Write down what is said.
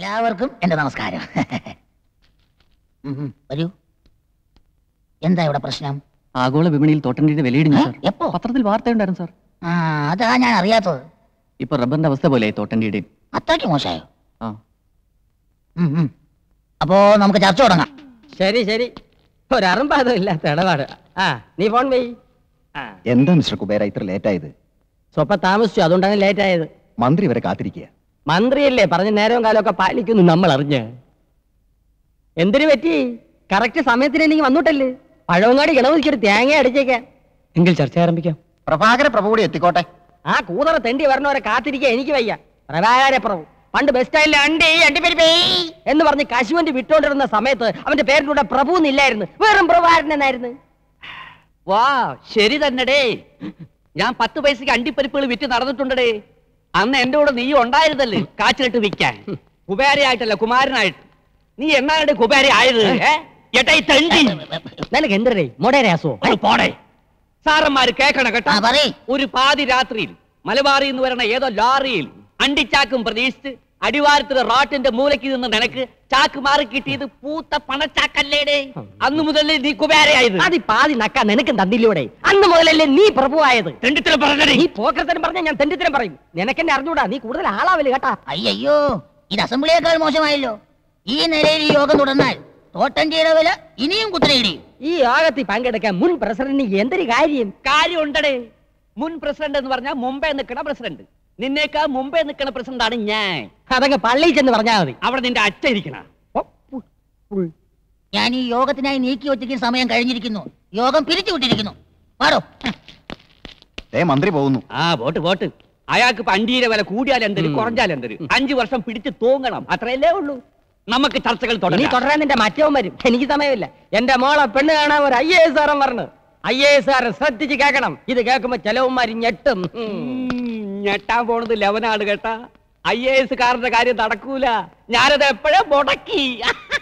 എല്ലാവർക്കും എന്റെ നമസ്കാരം ഉം, ഉം, വരൂ എന്താ ഇവിടെ പ്രശ്നം ആഗോള വിപണിയിൽ തോട്ടണ്ടിയുടെ വിലയിടിഞ്ഞു ഏ? സാർ എപ്പോ പത്രത്തിൽ വാർത്തയുണ്ടായിരുന്നു സാർ ആ അതാ ഞാൻ അറിയാത്തത് ഇപ്പൊ റബ്ബറിന്റെ അവസ്ഥ പോലെ തോട്ടണ്ടിയുടെ അത്രയ്ക്ക് മോശമായോ ആ ഉം, ഉം. അപ്പോ നമുക്ക് ചർച്ച തുടങ്ങാം ശരി ശരി ഒരറുമ്പാതം ഇല്ലാത്ത ഇടപാട് ആ നീ ഫോൺ വെയ് ആ എന്താ മിസ്റ്റർ കുബേര ഇത്ര ലേറ്റ് ആയത് സ്വപ്പം താമസിച്ചു അതുകൊണ്ടാണ് ലേറ്റ് ആയത് മന്ത്രി വരെ കാത്തിരിക്കുക മന്ത്രിയല്ലേ പറഞ്ഞ നേരവും കാലമൊക്കെ പാലിക്കുന്നു നമ്മൾ അറിഞ്ഞ് എന്തിനു പറ്റി കറക്റ്റ് സമയത്തിന് എനിക്ക് വന്നിട്ടല്ലേ പഴവങ്ങാടി കിണവുതിക്കൊരു തേങ്ങ അടിച്ചേക്കാം എങ്കിൽ ചർച്ച ആരംഭിക്കാം പ്രഭാകര പ്രഭു കൂടി എത്തിക്കോട്ടെ ആ കൂതറ തെണ്ടി വരണവരെ കാത്തിരിക്കാൻ എനിക്ക് വയ്യ പ്രഭാകര പ്രഭു പണ്ട് ബസ് സ്റ്റാൻഡിൽ അണ്ടി അണ്ടിപ്പരിപ്പേ എന്ന് പറഞ്ഞ് കശുവണ്ടി വിട്ടോണ്ടിരുന്ന സമയത്ത് അവന്റെ പേരിന്റെ കൂടെ പ്രഭു എന്നില്ലായിരുന്നു വെറും പ്രഭാകരൻ എന്നായിരുന്നു വാ ശരി തന്നെടേ ഞാൻ പത്ത് പൈസക്ക് അണ്ടിപ്പരിപ്പുകൾ വിറ്റ് നടന്നിട്ടുണ്ടടേ അന്ന് എന്റെ കൂടെ നീ ഉണ്ടായിരുന്നല്ലേ കാച്ചിലിട്ട് വിൽക്കാൻ കുബേരയായിട്ടല്ല കുമാരനായിട്ട് നീ എന്നാണ് കുബേര ആയത് ഏ? ഏട്ടാ ഈ തണ്ടി നിനക്ക് എന്തരേ മൊടേരാസോ ഒന്ന് പോടെ സാറന്മാര് കേക്കണം കേട്ടോ ആ പറയ് ഒരു പാതി രാത്രിയിൽ മലബാറിൽ നിന്ന് വരണ ഏതോ ലോറിയിൽ അണ്ടിച്ചാക്കും പ്രതീക്ഷിച്ച് അടിവാരത്തിലെ റോട്ടിന്റെ മൂലയ്ക്ക് നിന്ന് നിനക്ക് ചാക്ക് മാറി കിട്ടിയത് പൂത്ത പണച്ചാക്കല്ലേടേ അന്നു മുതലേ നീ കുബേരയായത് പാതി പാതി നക്ക നിനക്കും തന്നില്ലൂടെ അന്ന് മുതലല്ലേ നീ പ്രഭുവായത് തെണ്ടിത്തരം പറഞ്ഞടേ നീ പോക്കരത്തരം പറഞ്ഞ ഞാൻ തെണ്ടിത്തരം പറയും നിനക്കെന്നെ അറിഞ്ഞൂടാ നീ കൂടുതൽ ആളാവില്ല കേട്ടാ അയ്യോ ഇത് അസംബ്ലിയേക്കാൾ മോശമായല്ലോ ഈ നിലയിൽ ഈ യോഗം തുടർന്നാൽ തോട്ടഞ്ചിയുടെ വില ഇനിയും കുത്തനെയിടിയും ഈ യോഗത്തിൽ പങ്കെടുക്കാൻ മുൻ പ്രസിഡന്റിന് എന്തൊരു കാര്യം കാര്യം ഉണ്ടടേ മുൻ പ്രസിഡന്റ് എന്ന് പറഞ്ഞാൽ മുമ്പേ നിൽക്കണ പ്രസിഡന്റ് നിന്നേക്കാ മുമ്പേ നിൽക്കണ പ്രസിഡന്റ് ആണ് ഞാൻ അതങ്ങ് പള്ളിയിൽ ചെന്ന് പറഞ്ഞാൽ മതി അവിടെ നിന്റെ അച്ഛൻ ഇരിക്കണ ഞാൻ ഈ യോഗത്തിനായി നീക്കി വച്ചിരിക്കുന്ന സമയം കഴിഞ്ഞിരിക്കുന്നു യോഗം പിരിച്ചു വിട്ടിരിക്കുന്നു പാടോ ഏ മന്ത്രി പോകുന്നു ആ വോട്ട് വോട്ട് അയാൾക്ക് ഇപ്പൊ അണ്ടിയുടെ വില കൂടിയാൽ എന്തൊരു കുറഞ്ഞാൽ എന്തൊരു അഞ്ചു വർഷം പിടിച്ച് തൂങ്ങണം അത്രയല്ലേ ഉള്ളൂ നമുക്ക് ചർച്ചകൾ ഇനി തുടങ്ങാം തുടരാൻ നിന്റെ മറ്റവൻ വരും എനിക്ക് സമയമില്ല എന്റെ മോളെ പെണ്ണ് കാണാൻ ഒരു ഐ എ എസ് ആറും പറഞ്ഞു ഐ എ എസ് ആർ ശ്രദ്ധിച്ച് കേൾക്കണം ഇത് കേൾക്കുമ്പോ ചെലവന്മാര് ഞെട്ടും ഉം. ഉം, ഞെട്ടാൻ പോണത് ലെവനാണ് കേട്ടാ ഐ എ എസ് കാരന്റെ കാര്യം നടക്കൂല ഞാനത് എപ്പോഴേ മുടക്കി